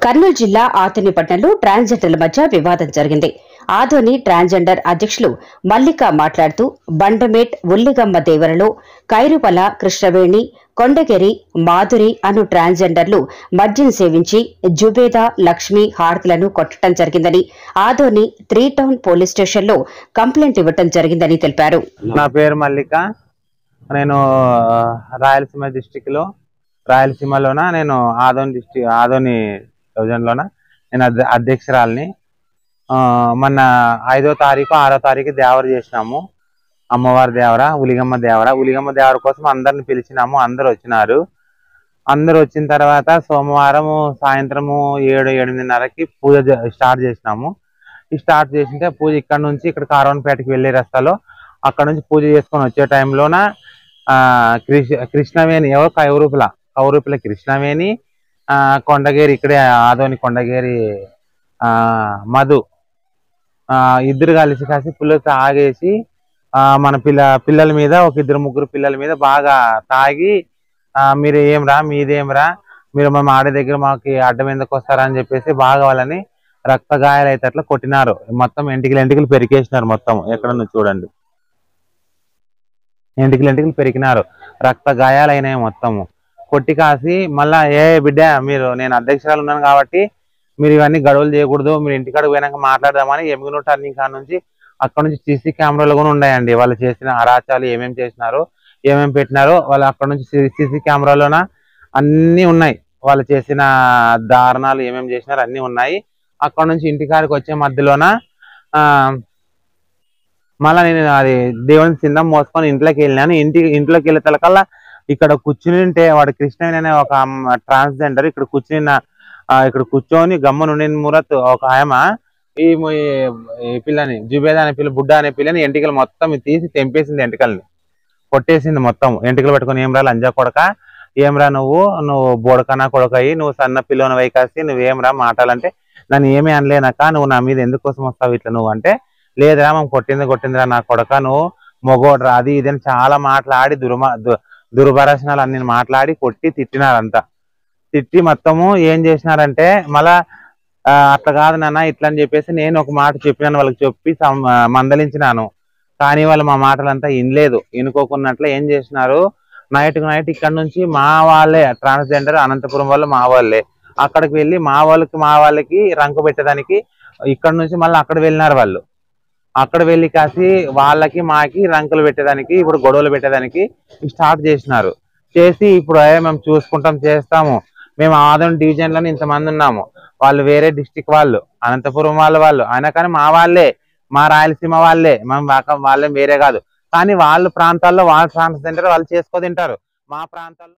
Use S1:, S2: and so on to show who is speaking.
S1: కర్నూలు జిల్లా ఆతునిపట్నంలో ట్రాన్స్జెండర్ల మధ్య వివాదం జరిగింది ఆదోని ట్రాన్స్జెండర్ అధ్యక్షులు మల్లిక మాట్లాడుతూ బండమేట్ ఉల్లిగమ్మ దేవరలో కైరుపల కృష్ణవేణి కొండగిరి మాధురి అను ట్రాన్స్జెండర్లు మద్యం సేవించి జుబేదా లక్ష్మి హారతులను కొట్టడం జరిగిందని ఆదోని త్రీ టౌన్ పోలీస్ స్టేషన్లో కంప్లైంట్ ఇవ్వటం జరిగిందని తెలిపారు
S2: నా పేరు మల్లిక నేను ఆ, రాయలసీమ డిస్టిక్ లో రాయలసీమలోన నేను ఆదోని డిస్టిక్ ఆదోని డివిజన్లోన నేను అధ్య- అధ్యక్షురాలిని ఆ, మొన్న ఐదో తారీఖు ఆరో తారీఖు దేవర చేసినాము అమ్మవారి దేవర ఉలిగమ్మ దేవర ఉలిగమ్మ దేవర కోసం అందరిని పిలిచినాము అందరు వచ్చినారు అందరు వచ్చిన తర్వాత సోమవారం సాయంత్రము ఏడు ఎనిమిదిన్నరకి పూజ జ- స్టార్ట్ చేసినాము ఈ స్టార్ట్ చేసింటే పూజ ఇక్కడ నుంచి ఇక్కడ కారవన్పేటకి వెళ్ళే రస్తాలో అక్కడ నుంచి పూజ చేసుకొని వచ్చే టైంలోన ఆ కృష్ణ కృష్ణవేణి ఎవరు కౌరూపుల కౌరూపుల కృష్ణవేణి ఆ కొండగేరి ఇక్కడే ఆదోని కొండగేరి ఆ మధు ఆ ఇద్దరు కలిసి కాసి పుల్లలు తాగేసి ఆ మన పిల్ల పిల్లల మీద ఒక ఇద్దరు ముగ్గురు పిల్లల మీద బాగా తాగి ఆ మీరు ఏం రా మీదేం రా మీరు మా ఆడే దగ్గర మాకు అడ్డం ఎందుకు వస్తారా అని చెప్పేసి బాగా వాళ్ళని రక్త గాయాలు అయితే అట్లా కొట్టినారు మొత్తం ఎంటికలు ఎంటికలు పెరికేసినారు మొత్తం ఎక్కడ నుంచి చూడండి ఎంటికలు ఎంటికలు పెరికినారు రక్త గాయాలు అయినాయి మొత్తము కొట్టి కాసి మళ్ళా ఏ బిడ్డ మీరు నేను అధ్యక్షురాలు ఉన్నాను కాబట్టి మీరు ఇవన్నీ గడువులు చేయకూడదు మీరు ఇంటికాడికి పోయినాక మాట్లాడదామని ఎమిగినో టర్నింగ్ కాడ నుంచి అక్కడ నుంచి సీసీ కెమెరాలు కూడా ఉన్నాయండి వాళ్ళు చేసిన అరాచాలు ఏమేమి చేసినారో ఏమేమి పెట్టినారో వాళ్ళు అక్కడ నుంచి సీసీ కెమెరాలోన అన్నీ ఉన్నాయి వాళ్ళు చేసిన దారుణాలు ఏమేమి చేసినారో అన్నీ ఉన్నాయి అక్కడ నుంచి ఇంటికాడికి వచ్చే మధ్యలోన ఆ మళ్ళా నేను అది దేవుని సిందం మోసుకొని ఇంట్లోకి వెళ్ళినాను ఇంటి ఇంట్లోకి వెళ్ళే తలకల్లా ఇక్కడ కూర్చుని ఉంటే వాడు కృష్ణవేణి అనే ఒక ట్రాన్స్జెండర్ ఇక్కడ కూర్చుని నా- ఆ, ఇక్కడ కూర్చొని గమ్మునుండి మురత్ ఒక ఆయమ ఈ ము- ఈ పిల్లని జుబేదా అనే పిల్ల బుడ్డ అనే పిల్లని ఎంటికలు మొత్తం తీసి తెంపేసింది ఎంటికల్ని కొట్టేసింది మొత్తం ఎంటికలు పట్టుకొని ఏం రా లంజా కొడక ఏం రా నువ్వు నువ్వు బోడకనా కొడకయి నువ్వు సన్న పిల్లని వైకాసి నువ్వేం రా మాటాలంటే నన్ను ఏమీ అనలేనక్క నువ్వు నా మీద ఎందుకోసం వస్తావు ఇట్లా నువ్వు అంటే లేదురా మనం కొట్టింది కొట్టిందిరా నా కొడక నువ్వు మొగోడ్రా అది ఇది అని చాలా మాట్లాడి దుర్మా దు- దుర్భరసనాలు అన్ని మాట్లాడి కొట్టి తిట్టినారంతా తిట్టి మొత్తము ఏం చేసినారంటే మళ్ళా ఆ, అట్లా కాదు నాన్న ఇట్లా అని చెప్పేసి నేను ఒక మాట చెప్పినాను వాళ్ళకి చెప్పి సం- ఆ, మందలించినాను కానీ వాళ్ళు మా మాటలంతా వినలేదు వినుకోకున్నట్లు ఏం చేసినారు నైట్ నైట్ ఇక్కడ నుంచి మా వాళ్ళే ట్రాన్స్జెండర్ అనంతపురం వాళ్ళు మా వాళ్ళే అక్కడికి వెళ్ళి మా వాళ్ళకి మా వాళ్ళకి రంకు పెట్టడానికి ఇక్కడ నుంచి మళ్ళీ అక్కడ వెళ్ళినారు వాళ్ళు అక్కడ వెళ్ళి కాసి వాళ్ళకి మాకి రంకులు పెట్టేదానికి ఇప్పుడు గొడవలు పెట్టేదానికి స్టార్ట్ చేసినారు చేసి ఇప్పుడు "ఏ, మేము చూసుకుంటాం చేస్తాము మేము ఆదం డివిజన్ లోనే ఇంతమంది ఉన్నాము వాళ్ళు వేరే డిస్టిక్ వాళ్ళు అనంతపురం వాళ్ళ వాళ్ళు అయినా కానీ మా వాళ్ళే మా రాయలసీమ వాళ్ళే మేము వాక- వాళ్ళే వేరే కాదు కానీ వాళ్ళ ప్రాంతాల్లో వాళ్ళ ట్రాన్స్జెండర్ వాళ్ళు చేసుకో తింటారు మా ప్రాంతాల్లో